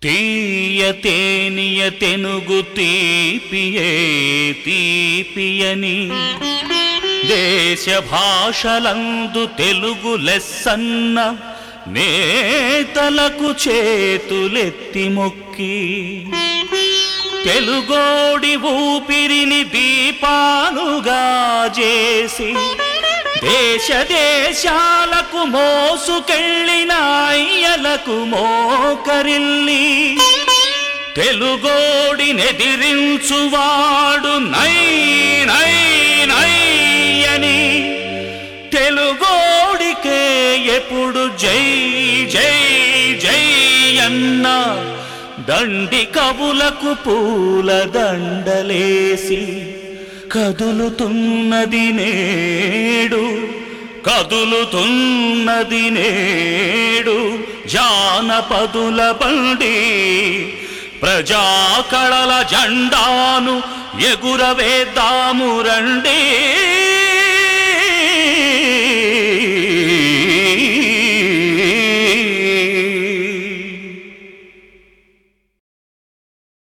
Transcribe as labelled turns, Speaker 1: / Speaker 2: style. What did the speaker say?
Speaker 1: తీయ తేనియ తెనుగు తీపియే తీపియని దేశ భాషలందు తెలుగు లెస్సన్న నేతలకు చేతులెత్తి మొక్కి తెలుగోడి ఊపిరిని దీపాలుగా చేసి దేశ దేశాలకు మోసుకెళ్ళిన అయ్యలకు మోకరిల్లి తెలుగోడినెదిరించువాడు నై నై నై అని తెలుగోడికే ఎప్పుడు జై జై జై అన్న దండి కవులకు పూల దండలేసి కదులుతున్నది నేడు కదులుతున్నది నేడు జానపదుల బండి ప్రజాకళల జెండాను ఎగురవేద్దాము రండి